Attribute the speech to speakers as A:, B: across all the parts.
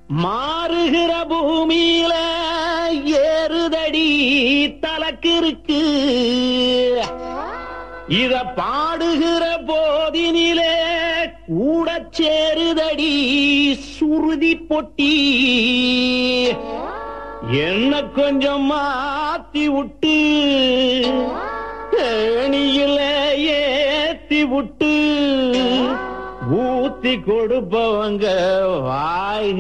A: மாறுகிற பூமியில ஏறுதடி தலக்கிருக்கு இத பாடுகிற போதினிலே கூட சேருதடி சுருதி பொட்டி என்ன கொஞ்சம் மாத்தி விட்டு ஏணியில ஏத்தி விட்டு ஊத்தி கொடுப்பவங்க வாய்க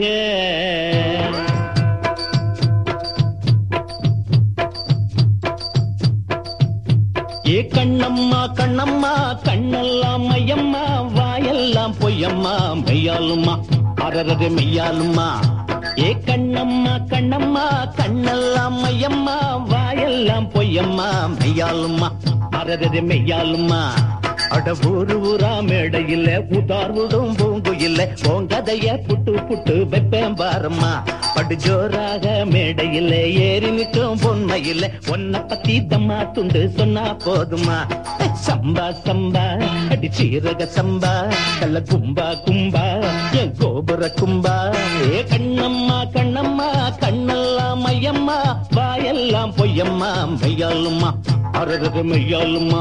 A: ஏ கண்ணம்மா கண்ணம்மா கண்ணெல்லாம் மையம்மா வாயெல்லாம் பொய்யம்மா மெய்யாலுமா அரரது மெய்யாலுமா ஏ கண்ணம்மா கண்ணம்மா கண்ணெல்லாம் மையம்மா வாயெல்லாம் பொய்யம்மா மெய்யாலுமா அரரது மெய்யாலுமா அட ஊரு ஊரா மேடையில உதார் விடும் பூங்குயில்ல உங்கதைய புட்டு புட்டு வைப்பேன் பாரம்மா படு ஜோராக மேடையில ஏறி நிற்கும் பொன்மையில உன்னை பத்தி தம்மா துண்டு சொன்னா போதுமா சம்பா சம்பா அடி சீரக சம்பா கள்ள கும்பா கும்பா என் கோபுர கும்பா ஏ கண்ணம்மா கண்ணம்மா கண்ணெல்லாம் மையம்மா வாயெல்லாம் பொய்யம்மா மையாலுமா அரது மையாலுமா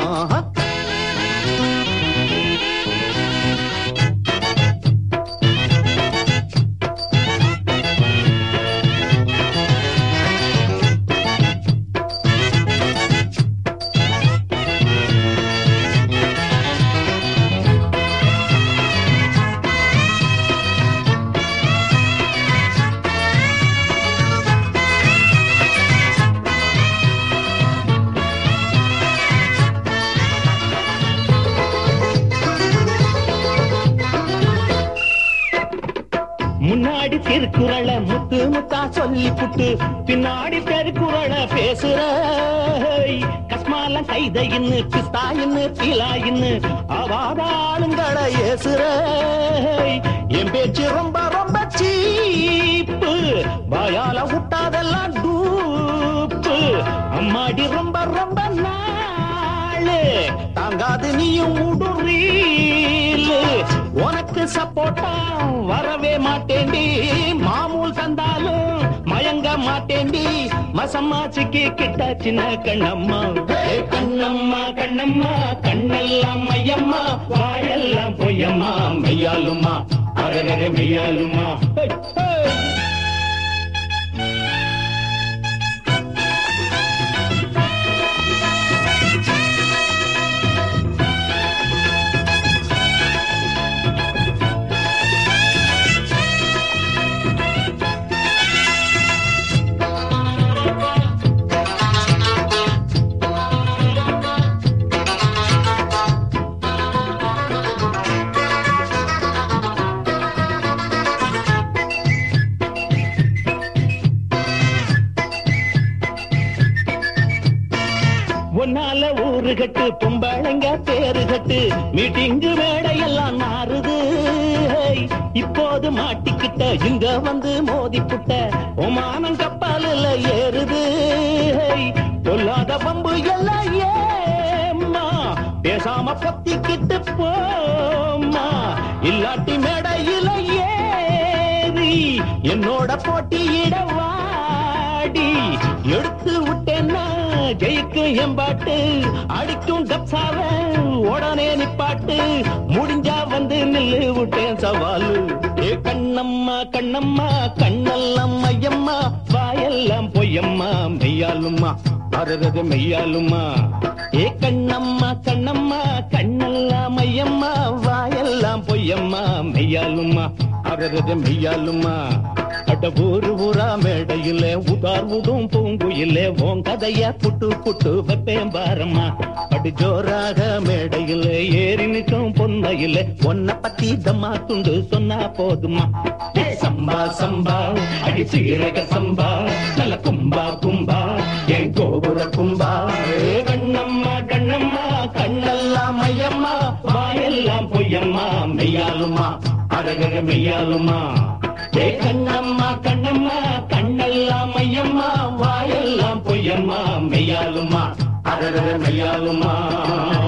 A: முன்னாடி திருக்குறள முத்து முத்தா சொல்லி புட்டு பின்னாடி பெருக்குறள பேசுற கஸ்மாலம் கைதையின்னு பிஸ்தாயின்னு பீலாயின்னு அவாத ஆளுங்களை ஏசுற என் பேச்சு ரொம்ப ரொம்ப சீப்பு வாயால விட்டாதெல்லாம் டூப்பு அம்மாடி ரொம்ப ரொம்ப நாளு தாங்காது நீயும் உடுறீலு உனக்கு சப்போட்டா வரவே மாட்டேண்டி மாமூல் தந்தாலும் மயங்க மாட்டேண்டி மசம்மாச்சிக்கு கிட்ட சின்ன கண்ணம்மா ஏ கண்ணம்மா கண்ணம்மா கண்ணெல்லாம் மையம்மா வாயெல்லாம் பொய்யம்மா மெய்யாலுமா அரகர மெய்யாலுமா ஹே, ஹே. ஒன்னால ஊரு கட்டு பொம்பளைங்க பேரு கட்டு மீட்டிங்கு வேடையெல்லாம் நாறுது ஹேய், இப்போது மாட்டிக்கிட்ட இங்க வந்து மோதி புட்ட ஒமானம் கப்பாலில் ஏறுது ஹேய், பொல்லாத பம்பு எல்லாம் ஏம்மா பேசாம பொத்திக்கிட்டு போம்மா இல்லாட்டி மேடையில ஏறி என்னோட போட்டியிட வாடி எடுத்து விட்டேன்னா ஜெயிக்கும் எம்பாட்டு அடிக்கும் டப்சாவ உடனே நிப்பாட்டு முடிஞ்சா வந்து நில்லு விட்டேன் சவாலு ஏ கண்ணம்மா கண்ணம்மா கண்ணெல்லாம் மையம்மா வாயெல்லாம் பொய்யம்மா மெய்யாலுமா அரது மெய்யாலுமா ஏ கண்ணம்மா கண்ணம்மா கண்ணெல்லாம் மையம்மா வாயெல்லாம் பொய்யம்மா மெய்யாலுமா அரது மெய்யாலுமா அட ஊரு ஊரா மேடையில உதார் விடும் பூங்குயிலே உன் கதைய புட்டு புட்டு வைப்பேன் பாரம்மா அடி ஜோராக மேடையில ஏறி நிற்கும் பொன்மையில உன்னை பத்தி தம்மா துண்டு சொன்னா போதுமா ஏ சம்பா சம்பா அடி சீரக சம்பா நல்ல கும்பா கும்பா என் கோபுர கும்பா ஏ கண்ணம்மா கண்ணம்மா கண்ணெல்லாம் மையம்மா வாயெல்லாம் பொய்யம்மா மெய்யாலுமா அரகர மெய்யாலுமா ஏ கண்ணம்மா கண்ணம்மா கண்ணெல்லாம் மையம்மா வாயெல்லாம் பொய்யம்மா மெய்யாலுமா அரகர மெய்யாலுமா